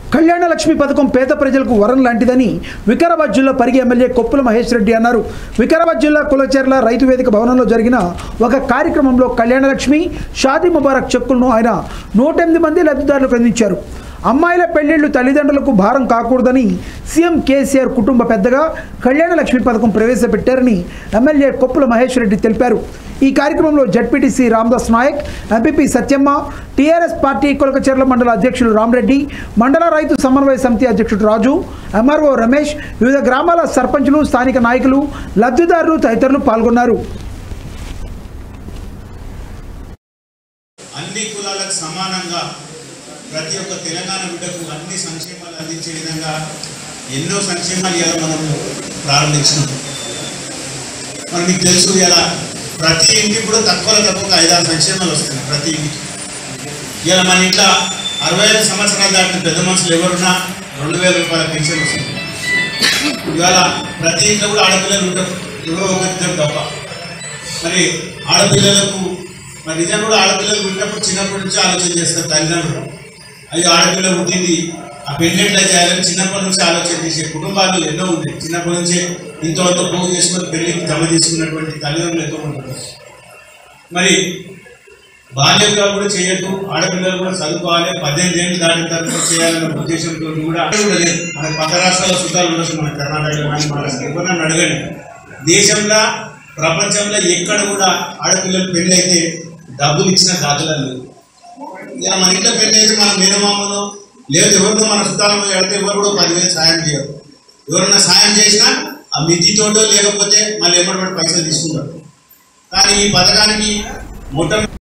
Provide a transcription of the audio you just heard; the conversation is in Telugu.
కళ్యాణ లక్ష్మి పథకం పేద ప్రజలకు వరం లాంటిదని వికారాబాద్ జిల్లా పరిగి ఎమ్మెల్యే కొప్పుల మహేష్ రెడ్డి అన్నారు వికారాబాద్ జిల్లా కులచెర్ల రైతు వేదిక భవనంలో జరిగిన ఒక కార్యక్రమంలో కళ్యాణ లక్ష్మి షాదీ ముబారక్ చెక్కులను ఆయన నూట ఎనిమిది మంది లబ్ధిదారులకు అందించారు అమ్మాయిల పెళ్లిళ్లు తల్లిదండ్రులకు భారం కాకూడదని సీఎం కేసీఆర్ కుటుంబ పెద్దగా కళ్యాణ లక్ష్మి పథకం ప్రవేశపెట్టారని ఎమ్మెల్యే కొప్పుల మహేష్ రెడ్డి తెలిపారు ఈ కార్యక్రమంలో ZPTC Ramadas Naik MPP Satyamma TRS party Kolakacherla మండల అధ్యక్షుడు రామరెడ్డి మండల రైతు సమన్వయ సమితి అధ్యక్షుడు రాజు ఎంఆర్ఓ రమేష్ వివిధ గ్రామాల సర్పంచులు స్థానిక నాయకులు లబ్ధిదారులు తదితరులు పాల్గొన్నారు అన్ని కులాలకు సమానంగా ప్రతి ఒక్క తెలంగాణ బిడ్డకు అన్ని సంక్షేమాలు అందించే విధంగా ఎన్నో సంక్షేమాలు ఇలా మనం ప్రారంభించినాం మరి మీకు తెలుసు ఇలా ప్రతి ఇంటికి కూడా తక్కువలో తక్కువ ఐదారు సంక్షేమాలు వస్తున్నాయి ప్రతి ఇంటికి ఇలా మన ఇంట్లో అరవై ఐదు సంవత్సరాలు దాటిన పెద్ద మనుషులు ఎవరున్నా రెండు వేల రూపాయల పెన్షన్ వస్తుంది ఇవాళ ప్రతి ఇంట్లో కూడా ఆడపిల్లలు ఉంటారు ఎవరో ఒకరిద్దరు తప్ప మరి ఆడపిల్లలకు మరి నిజంగా కూడా ఆడపిల్లలు పుట్టినప్పుడు చిన్నప్పటి నుంచి ఆలోచన చేస్తారు తల్లిదండ్రులు అయ్యో ఆడపిల్ల పుట్టింది ఆ పెళ్లి ఎట్లా చేయాలని చిన్నప్పటి నుంచి ఆలోచన చేసే కుటుంబాలు ఎన్నో ఉన్నాయి చిన్నప్పటి నుంచే ఇంతవరకు పోగు చేసుకొని పెళ్లికి జమ తీసుకున్నటువంటి తల్లిదండ్రులు ఎంతో ఉంటారు మరి బాల్యంగా కూడా చేయొద్దు ఆడపిల్లలు కూడా చదువుకోవాలి పద్దెనిమిది ఏళ్ళు దాటిన తర్వాత చేయాలన్న ఉద్దేశంతో కూడా కూడా లేదు మన పక్క రాష్ట్రాల సుఖాలు ఉండొచ్చు మన కర్ణాటకలో కానీ మహారాష్ట్ర ఎవరన్నా అడగండి దేశంలో ప్రపంచంలో ఎక్కడ కూడా ఆడపిల్లలు పెళ్ళి అయితే డబ్బులు ఇచ్చిన దాఖలాలు లేవు ఇలా మన ఇంట్లో పెళ్ళి అయితే మన మేనమామను లేదు ఎవరినో మన చుట్టాలను వెళ్తే ఎవరు కూడా పదివేలు సాయం చేయరు ఎవరన్నా సాయం చేసినా ఆ మితితోటో లేకపోతే మళ్ళీ ఎప్పటి పైసలు తీసుకుంటారు కానీ ఈ పథకానికి మొట్ట